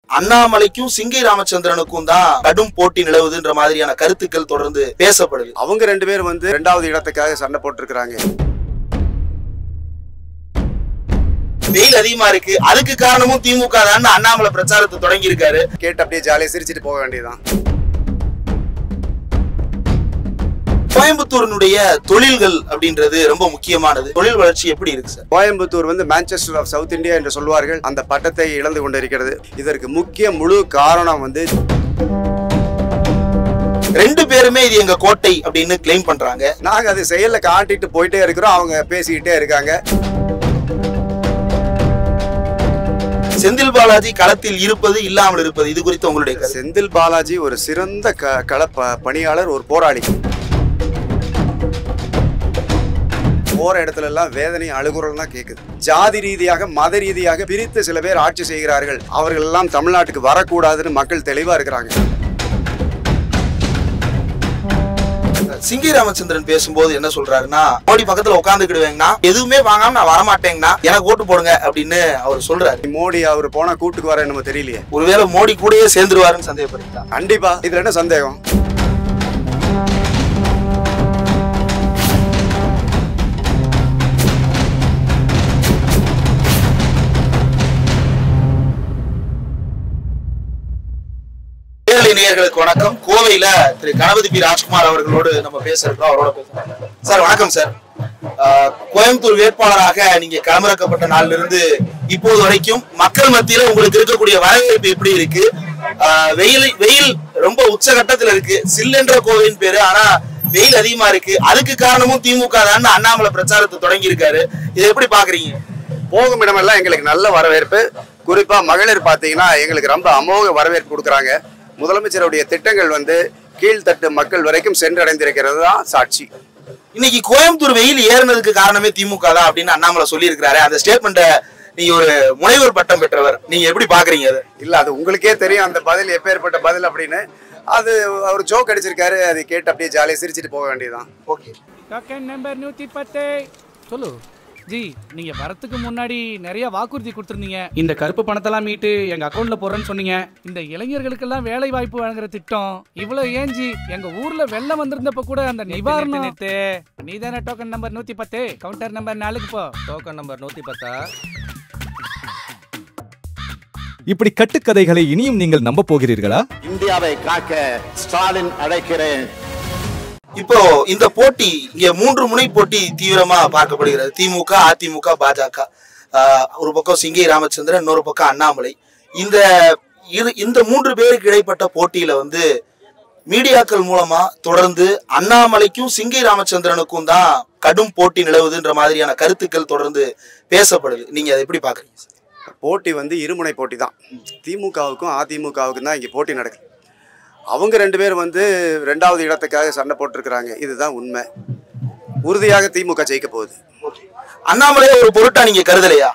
அண்ணாமலைக்கும் சிங்கை ராமச்சந்திரனுக்கும் தான் கடும் போட்டி நிலவுதுன்ற மாதிரியான கருத்துக்கள் தொடர்ந்து பேசப்படுது அவங்க ரெண்டு பேரும் வந்து ரெண்டாவது இடத்துக்காக சண்டை போட்டிருக்கிறாங்க வெயில் அதிகமா இருக்கு அதுக்கு காரணமும் திமுக தான் அண்ணாமலை பிரச்சாரத்தை தொடங்கி இருக்காரு கேட்டு அப்படியே ஜாலியாக சிரிச்சிட்டு போக வேண்டியதுதான் கோயம்புத்தூரினுடைய தொழில்கள் அப்படின்றது ரொம்ப முக்கியமானது தொழில் வளர்ச்சி எப்படி இருக்கு சார் கோயம்புத்தூர் வந்து மான்செஸ்டர் ஆஃப் சவுத் இந்தியா என்று சொல்வார்கள் அந்த பட்டத்தை இழந்து கொண்டிருக்கிறது இதற்கு முக்கிய முழு காரணம் வந்து ரெண்டு பேருமே இது எங்க கோட்டை அப்படின்னு கிளைம் பண்றாங்க நாங்க அது செயல்ல காட்டிட்டு போயிட்டே இருக்கிறோம் அவங்க பேசிக்கிட்டே இருக்காங்க செந்தில் பாலாஜி களத்தில் இருப்பது இல்லாமல் இருப்பது இது குறித்து உங்களுடைய கருத்து செந்தில் பாலாஜி ஒரு சிறந்த க கள ப- பணியாளர் ஒரு போராளி போற இடத்துல எல்லாம் வேதனை அழுகுறல் தான் கேக்குது ஜாதி ரீதியாக மத ரீதியாக பிரித்து சில பேர் ஆட்சி செய்கிறார்கள் அவர்கள் எல்லாம் தமிழ்நாட்டுக்கு வரக்கூடாதுன்னு மக்கள் தெளிவா இருக்கிறாங்க சிங்கி ராமச்சந்திரன் பேசும்போது என்ன சொல்றாருன்னா மோடி பக்கத்துல உட்காந்துக்கிடுவேங்கண்ணா எதுவுமே வாங்காம நான் வரமாட்டேங்கண்ணா எனக்கு ஓட்டு போடுங்க அப்படின்னு அவர் சொல்றாரு மோடி அவர் போனா கூட்டுக்கு வர நம்ம தெரியலையே ஒருவேளை மோடி கூடயே சேர்ந்துருவாருன்னு சந்தேகப்படுறீங்களா கண்டிப்பா இதுல என்ன சந்தேகம் ஏழை நேயர்களுக்கு வணக்கம் கோவையில திரு கணபதி பி ராஜ்குமார் அவர்களோடு நம்ம பேசுறோம் அவரோட பேசுறோம் சார் வணக்கம் சார் ஆஹ், கோயம்புத்தூர் வேட்பாளராக நீங்க களமிறக்கப்பட்ட நாள்ல இருந்து இப்போது வரைக்கும் மக்கள் மத்தியில உங்களுக்கு இருக்கக்கூடிய வரவேற்பு எப்படி இருக்கு ஆஹ், வெயில் வெயில் ரொம்ப உச்சகட்டத்துல இருக்கு சில்லென்ற கோவையின் பேரு ஆனா வெயில் அதிகமா இருக்கு அதுக்கு காரணமும் திமுக தான் அண்ணாமலை பிரச்சாரத்தை தொடங்கி இருக்காரு இதை எப்படி பாக்குறீங்க போகும் இடமெல்லாம் எங்களுக்கு நல்ல வரவேற்பு குறிப்பா மகளிர் பார்த்தீங்கன்னா எங்களுக்கு ரொம்ப அமோக வரவேற்பு கொடுக்குறாங்க முதலமைச்சருடைய திட்டங்கள் வந்து கீழ்த்தட்டு மக்கள் வரைக்கும் சென்றடைந்திருக்கிறது தான் சாட்சி இன்னைக்கு கோயம்புத்தூர் வெயில் ஏறினதுக்கு காரணமே திமுக தான் அப்படின்னு அண்ணாமலை சொல்லியிருக்கிறாரு அந்த ஸ்டேட்மெண்ட்டை நீங்க ஒரு முனைவர் பட்டம் பெற்றவர் நீங்க எப்படி பாக்குறீங்க அதை இல்ல அது உங்களுக்கே தெரியும் அந்த பதில் எப்பேற்பட்ட பதில் அப்படின்னு அது அவர் ஜோக் அடிச்சிருக்காரு அதை கேட்டு அப்படியே ஜாலியாக சிரிச்சிட்டு போக வேண்டியதுதான் ஓகே டோக்கன் நம்பர் நூத்தி பத்து சொல்லு ஜி நீங்க வரத்துக்கு முன்னாடி நிறைய வாக்குறுதி கொடுத்துருந்தீங்க இந்த கருப்பு பணத்தெல்லாம் மீட்டு எங்க அக்கௌண்ட்ல போடுறேன்னு சொன்னீங்க இந்த இளைஞர்களுக்கெல்லாம் வேலை வாய்ப்பு வழங்குற திட்டம் இவ்வளவு ஏன் ஜி எங்க ஊர்ல வெள்ளம் வந்திருந்தப்ப கூட அந்த நிவாரணம் நீ தானே டோக்கன் நம்பர் நூத்தி பத்து கவுண்டர் நம்பர் நாலுக்கு போ டோக்கன் நம்பர் நூத்தி பத்தா இப்படி கட்டுக்கதைகளை இனியும் நீங்கள் நம்ப போகிறீர்களா இந்தியாவை காக்க ஸ்டாலின் அழைக்கிறேன் இப்போ இந்த போட்டி இங்க மூன்று முனை போட்டி தீவிரமா பார்க்கப்படுகிறது திமுக அதிமுக பாஜக ஆஹ் ஒரு பக்கம் சிங்கை ராமச்சந்திரன் இன்னொரு பக்கம் அண்ணாமலை இந்த இரு இந்த மூன்று பேருக்கு இடைப்பட்ட போட்டியில வந்து மீடியாக்கள் மூலமா தொடர்ந்து அண்ணாமலைக்கும் சிங்கை ராமச்சந்திரனுக்கும் தான் கடும் போட்டி நிலவுதுன்ற மாதிரியான கருத்துக்கள் தொடர்ந்து பேசப்படுது நீங்க அதை எப்படி பாக்குறீங்க சார்? போட்டி வந்து இருமுனை போட்டி தான் திமுகவுக்கும் அதிமுகவுக்கும் தான் இங்கே போட்டி நடக்குது அவங்க ரெண்டு பேர் வந்து ரெண்டாவது இடத்துக்காக சண்டை போட்டிருக்கிறாங்க இதுதான் உண்மை உறுதியாக திமுக ஜெயிக்க போகுது அண்ணாமலையை ஒரு பொருட்டா நீங்க கருதலையா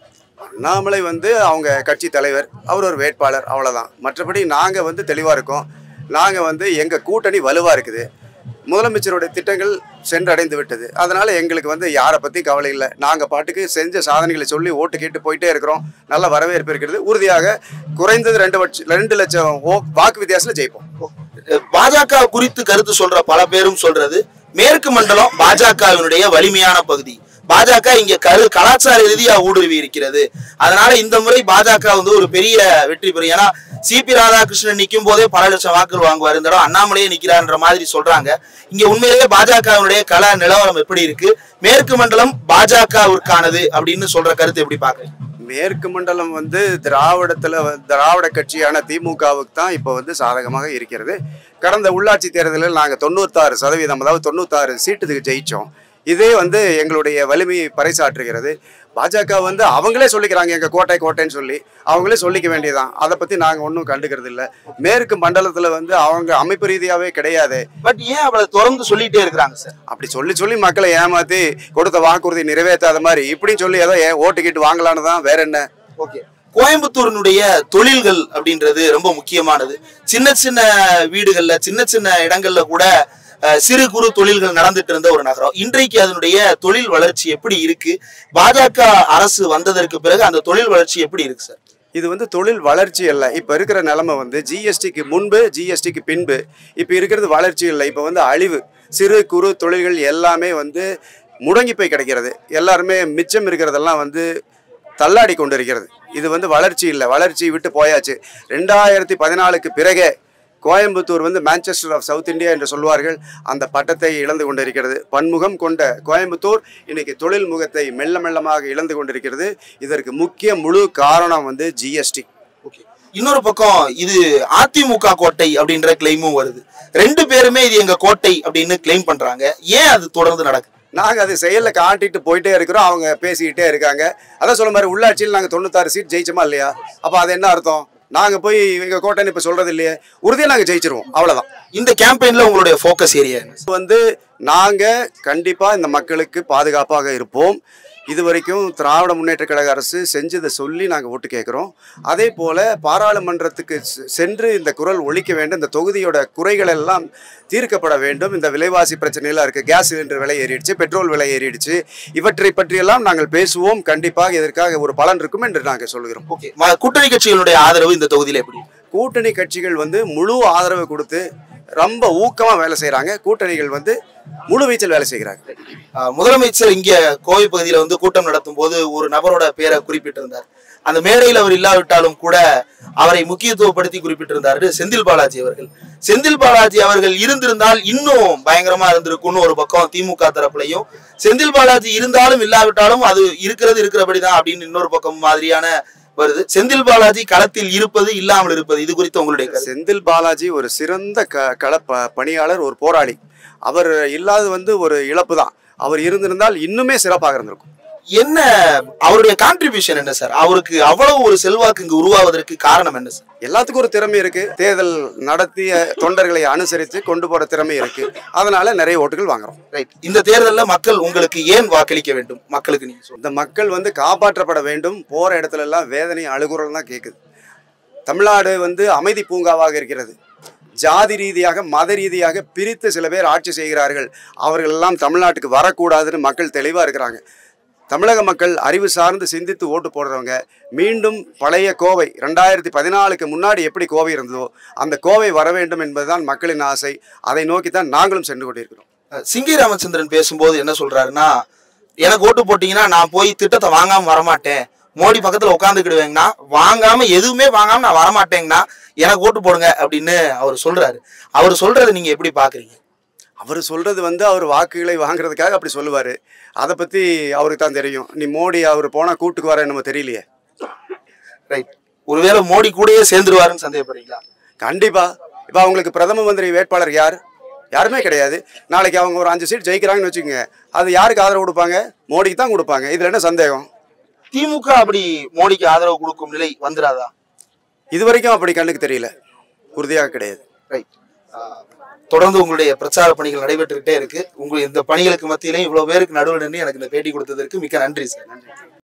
அண்ணாமலை வந்து அவங்க கட்சி தலைவர் அவர் ஒரு வேட்பாளர் அவ்வளோதான் மற்றபடி நாங்கள் வந்து தெளிவாக இருக்கோம் நாங்கள் வந்து எங்கள் கூட்டணி வலுவாக இருக்குது முதலமைச்சருடைய திட்டங்கள் சென்றடைந்து விட்டது அதனால் எங்களுக்கு வந்து யாரை பற்றி கவலை இல்லை நாங்கள் பாட்டுக்கு செஞ்ச சாதனைகளை சொல்லி ஓட்டு கேட்டு போயிட்டே இருக்கிறோம் நல்ல வரவேற்பு இருக்கிறது உறுதியாக குறைந்தது ரெண்டு லட்சம் ரெண்டு லட்சம் ஓ வாக்கு வித்தியாசத்தில் ஜெயிப்போம் பாஜக குறித்து கருத்து சொல்ற பல பேரும் சொல்றது மேற்கு மண்டலம் பாஜகவினுடைய வலிமையான பகுதி பாஜக இங்க கரு கலாச்சார ரீதியா ஊடுருவி இருக்கிறது அதனால இந்த முறை பாஜக வந்து ஒரு பெரிய வெற்றி பெறும் ஏன்னா சிபி ராதாகிருஷ்ணன் நிக்கும் போதே பல லட்சம் வாக்குகள் வாங்குவார் இந்த தடவை அண்ணாமலையே நிக்கிறார்ன்ற மாதிரி சொல்றாங்க இங்க உண்மையிலேயே பாஜகவினுடைய கல நிலவரம் எப்படி இருக்கு மேற்கு மண்டலம் பாஜகவிற்கானது அப்படின்னு சொல்ற கருத்து எப்படி பாக்குறீங்க மேற்கு மண்டலம் வந்து திராவிடத்தில் திராவிட கட்சியான திமுகவுக்கு தான் இப்போ வந்து சாதகமாக இருக்கிறது கடந்த உள்ளாட்சி தேர்தலில் நாங்கள் தொண்ணூத்தாறு சதவீதம் அதாவது தொண்ணூத்தாறு சீட்டுக்கு ஜெயித்தோம் இதே வந்து எங்களுடைய வலிமையை பறைசாற்றுகிறது பாஜக வந்து அவங்களே சொல்லிக்கிறாங்க எங்கள் கோட்டை கோட்டைன்னு சொல்லி அவங்களே சொல்லிக்க வேண்டியதான் அதை பற்றி நாங்கள் ஒன்றும் கண்டுக்கிறது இல்லை மேற்கு மண்டலத்தில் வந்து அவங்க அமைப்பு ரீதியாகவே கிடையாது பட் ஏன் அவளை தொடர்ந்து சொல்லிட்டே இருக்கிறாங்க சார் அப்படி சொல்லி சொல்லி மக்களை ஏமாற்றி கொடுத்த வாக்குறுதி நிறைவேற்றாத மாதிரி இப்படின்னு சொல்லி ஏதோ ஏன் ஓட்டுக்கிட்டு வாங்கலான்னு தான் வேற என்ன ஓகே கோயம்புத்தூரினுடைய தொழில்கள் அப்படின்றது ரொம்ப முக்கியமானது சின்ன சின்ன வீடுகள்ல சின்ன சின்ன இடங்கள்ல கூட அஹ், சிறு குறு தொழில்கள் நடந்துட்டு இருந்த ஒரு நகரம் இன்றைக்கு அதனுடைய தொழில் வளர்ச்சி எப்படி இருக்கு பாஜக அரசு வந்ததற்கு பிறகு அந்த தொழில் வளர்ச்சி எப்படி இருக்கு சார் இது வந்து தொழில் வளர்ச்சி அல்ல இப்போ இருக்கிற நிலமை வந்து ஜிஎஸ்டிக்கு முன்பு ஜிஎஸ்டிக்கு பின்பு இப்போ இருக்கிறது வளர்ச்சி இல்லை இப்போ வந்து அழிவு சிறு குறு தொழில்கள் எல்லாமே வந்து முடங்கி போய் கிடைக்கிறது எல்லாருமே மிச்சம் இருக்கிறதெல்லாம் வந்து தள்ளாடி கொண்டு இருக்கிறது இது வந்து வளர்ச்சி இல்லை வளர்ச்சி விட்டு போயாச்சு ரெண்டாயிரத்தி பதினாலுக்கு பிறகே கோயம்புத்தூர் வந்து மான்செஸ்டர் ஆஃப் சவுத் இந்தியா என்று சொல்வார்கள் அந்த பட்டத்தை இழந்து கொண்டிருக்கிறது பன்முகம் கொண்ட கோயம்புத்தூர் இன்னைக்கு தொழில் முகத்தை மெல்ல மெல்லமாக இழந்து கொண்டிருக்கிறது இதற்கு முக்கிய முழு காரணம் வந்து ஜிஎஸ்டி ஓகே இன்னொரு பக்கம் இது அதிமுக கோட்டை அப்படின்ற கிளைமும் வருது ரெண்டு பேருமே இது எங்க கோட்டை அப்படின்னு கிளைம் பண்றாங்க ஏன் அது தொடர்ந்து நடக்குது நாங்கள் அது செயலில் காட்டிட்டு போயிட்டே இருக்கிறோம் அவங்க பேசிக்கிட்டே இருக்காங்க அதான் சொல்ல மாதிரி உள்ளாட்சியில் நாங்கள் தொண்ணூத்தாறு சீட் ஜெயிச்சோமா இல்லையா அப்போ அது என்ன அர்த்தம் நாங்கள் போய் எங்கள் கோட்டைன்னு இப்போ சொல்கிறது இல்லையே உறுதியாக நாங்கள் ஜெயிச்சிருவோம் அவ்வளோதான் இந்த கேம்பெயின்ல உங்களுடைய ஃபோக்கஸ் ஏரியா என்ன இது வந்து நாங்கள் கண்டிப்பாக இந்த மக்களுக்கு பாதுகாப்பாக இருப்போம் இது வரைக்கும் திராவிட முன்னேற்ற கழக அரசு செஞ்சதை சொல்லி நாங்கள் ஓட்டு கேட்குறோம் அதே போல் பாராளுமன்றத்துக்கு செ- சென்று இந்த குரல் ஒழிக்க வேண்டும் இந்த தொகுதியோட குறைகள் எல்லாம் தீர்க்கப்பட வேண்டும் இந்த விலைவாசி பிரச்சனையெல்லாம் இருக்குது கேஸ் சிலிண்டர் விலை ஏறிடுச்சு பெட்ரோல் விலை ஏறிடுச்சு இவற்றை பற்றியெல்லாம் நாங்கள் பேசுவோம் கண்டிப்பாக இதற்காக ஒரு பலன் இருக்கும் என்று நாங்கள் சொல்கிறோம் ஓகே கூட்டணி கட்சிகளுடைய ஆதரவு இந்த தொகுதியில எப்படி கூட்டணி கட்சிகள் வந்து முழு ஆதரவு கொடுத்து ரொம்ப ஊக்கமாக வேலை செய்கிறாங்க கூட்டணிகள் வந்து முழு வீச்சில் வேலை செய்கிறாங்க ஆஹ் முதலமைச்சர் இங்க கோவை பகுதியில வந்து கூட்டம் நடத்தும் போது ஒரு நபரோட பேரை குறிப்பிட்டிருந்தார் அந்த மேடையில் அவர் இல்லாவிட்டாலும் கூட அவரை முக்கியத்துவப்படுத்தி குறிப்பிட்டிருந்தாரு செந்தில் பாலாஜி அவர்கள் செந்தில் பாலாஜி அவர்கள் இருந்திருந்தால் இன்னும் பயங்கரமா இருந்திருக்கும்னு ஒரு பக்கம் திமுக தரப்புலையும் செந்தில் பாலாஜி இருந்தாலும் இல்லாவிட்டாலும் அது இருக்கிறது இருக்கிறபடிதான் அப்படின்னு இன்னொரு பக்கம் மாதிரியான வருது செந்தில் பாலாஜி களத்தில் இருப்பது இல்லாமல் இருப்பது இது குறித்து உங்களுடைய கருத்து செந்தில் பாலாஜி ஒரு சிறந்த க கள ப- பணியாளர் ஒரு போராளி அவர் இல்லாத வந்து ஒரு இழப்பு தான் அவர் இருந்திருந்தால் இன்னுமே சிறப்பாக இருந்திருக்கும் என்ன அவருடைய கான்ட்ரிபியூஷன் என்ன சார் அவருக்கு அவ்வளவு ஒரு செல்வாக்கு இங்கு உருவாவதற்கு காரணம் என்ன சார் எல்லாத்துக்கும் ஒரு திறமை இருக்கு தேர்தல் நடத்திய தொண்டர்களை அனுசரித்து கொண்டு போற திறமை இருக்கு அதனால நிறைய ஓட்டுகள் வாங்குறோம் ரைட் இந்த தேர்தலில் மக்கள் உங்களுக்கு ஏன் வாக்களிக்க வேண்டும் மக்களுக்கு நீங்க சொல்லுங்க இந்த மக்கள் வந்து காப்பாற்றப்பட வேண்டும் போற இடத்துல எல்லாம் வேதனை அழுகுறல் தான் கேட்குது தமிழ்நாடு வந்து அமைதி பூங்காவாக இருக்கிறது ஜாதி ரீதியாக மத ரீதியாக பிரித்து சில பேர் ஆட்சி செய்கிறார்கள் அவர்கள் எல்லாம் தமிழ்நாட்டுக்கு வரக்கூடாதுன்னு மக்கள் தெளிவாக இருக்கிறாங்க தமிழக மக்கள் அறிவு சார்ந்து சிந்தித்து ஓட்டு போடுறவங்க மீண்டும் பழைய கோவை ரெண்டாயிரத்தி பதினாலுக்கு முன்னாடி எப்படி கோவை இருந்ததோ அந்த கோவை வர வேண்டும் என்பதுதான் மக்களின் ஆசை அதை நோக்கி தான் நாங்களும் சென்று கொண்டிருக்கிறோம் அஹ் சிங்கி ராமச்சந்திரன் பேசும்போது என்ன சொல்றாருன்னா எனக்கு ஓட்டு போட்டீங்கன்னா நான் போய் திட்டத்தை வாங்காம வரமாட்டேன் மோடி பக்கத்துல உட்காந்துக்கிடுவேங்கண்ணா வாங்காம எதுவுமே வாங்காம நான் வரமாட்டேங்கண்ணா எனக்கு ஓட்டு போடுங்க அப்படின்னு அவர் சொல்றாரு அவர் சொல்றதை நீங்க எப்படி பாக்குறீங்க அவர் சொல்றது வந்து அவர் வாக்குகளை வாங்குறதுக்காக அப்படி சொல்லுவார் அதை பற்றி அவருக்கு தான் தெரியும் நீ மோடி அவர் போனால் கூட்டுக்கு வர நம்ம தெரியலையே ரைட் ஒருவேளை மோடி கூடயே சேர்ந்துருவாருன்னு சந்தேகப்படுறீங்களா கண்டிப்பா இப்போ அவங்களுக்கு பிரதம மந்திரி வேட்பாளர் யார் யாருமே கிடையாது நாளைக்கு அவங்க ஒரு அஞ்சு சீட் ஜெயிக்கிறாங்கன்னு வச்சுக்கோங்க அது யாருக்கு ஆதரவு கொடுப்பாங்க மோடிக்கு தான் கொடுப்பாங்க இதில் என்ன சந்தேகம் திமுக அப்படி மோடிக்கு ஆதரவு கொடுக்கும் நிலை வந்துடாதா இது வரைக்கும் அப்படி கண்ணுக்கு தெரியல உறுதியாக கிடையாது ரைட் தொடர்ந்து உங்களுடைய பிரச்சார பணிகள் நடைபெற்றுக்கிட்டே இருக்கு உங்க இந்த பணிகளுக்கு மத்தியிலையும் இவ்வளவு பேருக்கு நடுவில் நின்று எனக்கு இந்த பேட்டி கொடுத்ததற்கு மிக்க நன்றி சார் நன்றி